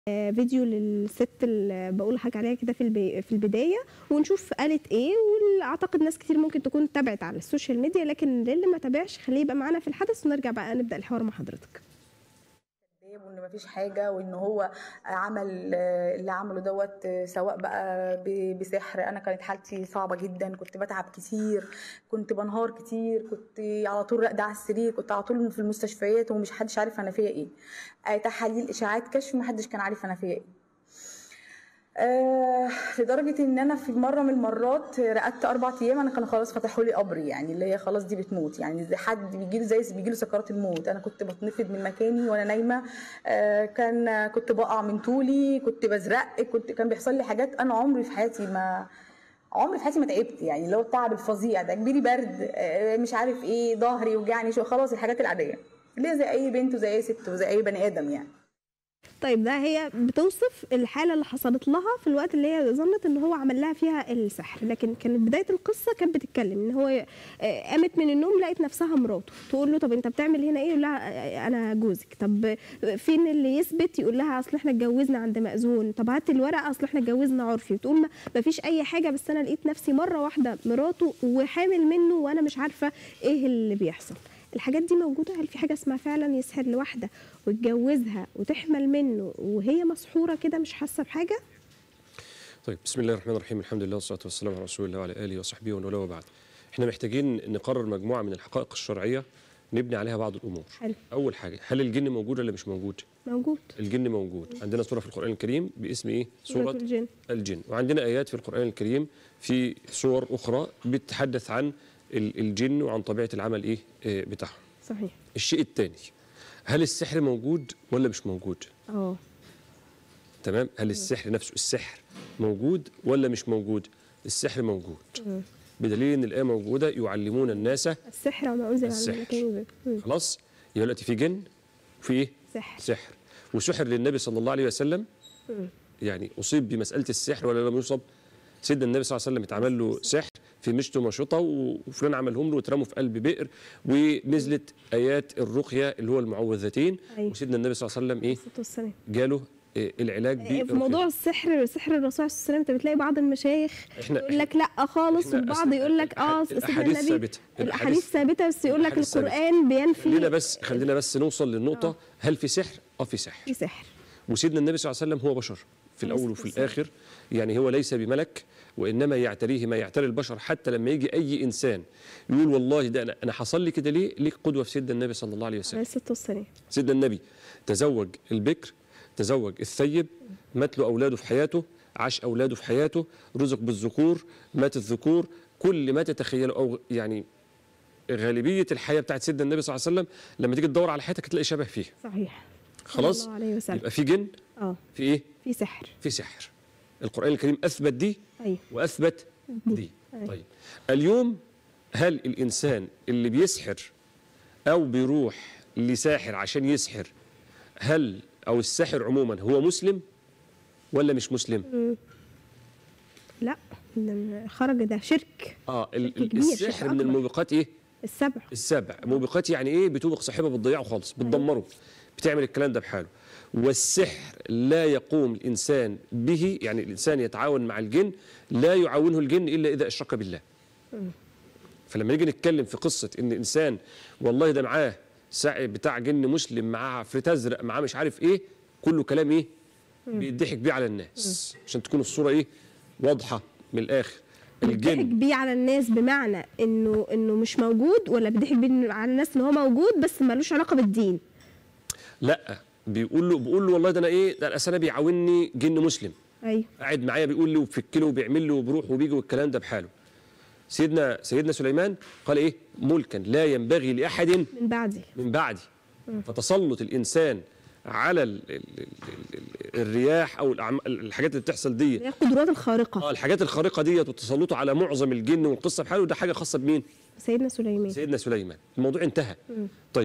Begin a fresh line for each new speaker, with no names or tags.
آه، فيديو للست اللي بقول لحضرتك عليها كده في البي- في البدايه ونشوف قالت ايه واعتقد ناس كتير ممكن تكون تابعت على السوشيال ميديا لكن للي ما تابعش خليه يبقى معانا في الحدث ونرجع بقى نبدا الحوار مع حضرتك
كذاب وان مفيش حاجه وان هو عمل آه، اللي عمله دوت آه، سواء بقى ب- بسحر انا كانت حالتي صعبه جدا كنت بتعب كتير كنت بنهار كتير كنت على طول راقده على السرير كنت على طول في المستشفيات ومش حدش عارف انا فيا ايه آه، تحاليل اشاعات كشف محدش كان عارف انا فيا ايه آه لدرجه ان انا في مره من المرات رقدت اربع ايام انا كانوا خلاص فتحوا لي قبري يعني اللي هي خلاص دي بتموت يعني زي حد بيجي له زي بيجي له سكرات الموت انا كنت بتنفض من مكاني وانا نايمه آه كان كنت بقع من طولي كنت بزرق كنت كان بيحصل لي حاجات انا عمري في حياتي ما عمري في حياتي ما تعبت يعني اللي هو التعب الفظيع ده كبيري برد آه مش عارف ايه ظهري وجعني شو خلاص الحاجات العاديه اللي هي زي اي بنت وزي اي ست وزي اي بني ادم يعني
طيب ده هي بتوصف الحاله اللي حصلت لها في الوقت اللي هي ظنت ان هو عمل لها فيها السحر لكن كانت بدايه القصه كانت بتتكلم ان هو آه، قامت من النوم لقت نفسها مراته تقول له طب انت بتعمل هنا ايه يقول لها آه، انا جوزك طب فين اللي يثبت يقول لها اصل احنا اتجوزنا عند مأذون طب هات الورقه اصل احنا اتجوزنا عرفي بتقول ما ما فيش اي حاجه بس انا لقيت نفسي مره واحده مراته وحامل منه وانا مش عارفه ايه اللي بيحصل الحاجات دي موجوده هل في حاجه اسمها فعلا يسحر لواحده وتجوزها وتحمل منه وهي مسحوره كده مش حاسه بحاجه
طيب بسم الله الرحمن الرحيم الحمد لله والصلاه والسلام على رسول الله وعلى اله وصحبه ومن والاه وبعد احنا محتاجين نقرر مجموعه من الحقائق الشرعيه نبني عليها بعض الامور
حلو.
اول حاجه هل الجن موجود ولا مش موجود
موجود
الجن موجود عندنا سوره في القران الكريم باسم ايه سوره
الجن
الجن وعندنا ايات في القران الكريم في سور اخرى بتتحدث عن ال- الجن وعن طبيعه العمل ايه آه، بتاعهم
صحيح
الشيء الثاني هل السحر موجود ولا مش موجود
اه
تمام هل السحر نفسه السحر موجود ولا مش موجود السحر موجود بدليل ان الايه موجوده يعلمون الناس
السحر وما انزل على
السحر.
الملكين مم.
خلاص يبقى دلوقتي في جن وفي ايه
سحر
سحر وسحر للنبي صلى الله عليه وسلم يعني اصيب بمساله السحر ولا لم يصب سيدنا النبي صلى الله عليه وسلم اتعمل له سحر في مشط ومشطه و- وفلان عملهم له واترموا في قلب بئر ونزلت ايات الرقيه اللي هو المعوذتين
أيوة.
وسيدنا النبي صلى الله عليه وسلم ايه
الصلاة والسلام
جاله إيه العلاج
في
بالرقية.
موضوع السحر سحر الرسول عليه الصلاه والسلام انت بتلاقي بعض المشايخ
احنا
يقول لك لا خالص
إحنا
والبعض
أصل
يقول لك اه
الأح-
سيدنا
الأحاديث
النبي
ثابتة.
الاحاديث
الأحاديث-
ثابته بس يقول لك
الأحاديث ثابتة.
القران بينفي
خلينا بس خلينا بس نوصل للنقطه هل في سحر اه في سحر
في سحر
وسيدنا النبي صلى الله عليه وسلم هو بشر في
عليه
الاول
الصلاة
وفي الاخر يعني هو ليس بملك وانما يعتريه ما يعتري البشر حتى لما يجي اي انسان يقول والله ده انا انا حصل لي كده ليه ليك قدوه في سيدنا النبي صلى الله عليه
عليه
وسلم
الصلاه والسلام
سيدنا النبي تزوج البكر تزوج الثيب مات له اولاده في حياته عاش اولاده في حياته رزق بالذكور مات الذكور كل ما تتخيله او يعني غالبيه الحياه بتاعت سيدنا النبي صلى الله عليه وسلم لما تيجي تدور على حياتك تلاقي شبه فيها
صحيح
خلاص
صلى الله عليه وسلم
يبقى في جن
اه
في ايه
في سحر
في سحر القرآن الكريم أثبت دي
ايوه
وأثبت دي
أيوة.
طيب اليوم هل الإنسان اللي بيسحر أو بيروح لساحر عشان يسحر هل أو الساحر عموما هو مسلم ولا مش مسلم؟
لا ده خرج ده شرك
اه ال-
شرك
ال-
كبير، شرك
السحر من
أكبر.
الموبقات ايه؟
السبع
السبع موبقات يعني ايه بتوبق صاحبها بتضيعه خالص بتدمره بتعمل الكلام ده بحاله والسحر لا يقوم الانسان به يعني الانسان يتعاون مع الجن لا يعاونه الجن الا اذا اشرك بالله فلما نيجي نتكلم في قصه ان انسان والله ده معاه ساعي بتاع جن مسلم معاه عفريت ازرق معاه مش عارف ايه كله كلام ايه بيضحك بيه على الناس عشان تكون الصوره ايه واضحه من الاخر
بيضحك
الجن
بيه على الناس بمعنى انه انه مش موجود ولا بيضحك بيه على الناس ان هو موجود بس ملوش علاقه بالدين
لا بيقول له بيقول له والله ده انا ايه ده انا بيعاونني جن مسلم
ايوه
قاعد معايا بيقول لي وبفك له وبيعمل له وبيروح وبيجي والكلام ده بحاله سيدنا سيدنا سليمان قال ايه ملكا لا ينبغي لاحد
من بعدي
من بعدي فتسلط الانسان على ال ال ال ال الرياح او الأعم- الحاجات اللي بتحصل دي
اللي هي القدرات الخارقه
اه الحاجات الخارقه ديت وتسلطه على معظم الجن والقصه بحاله ده حاجه خاصه بمين؟
سيدنا سليمان
سيدنا سليمان الموضوع انتهى طيب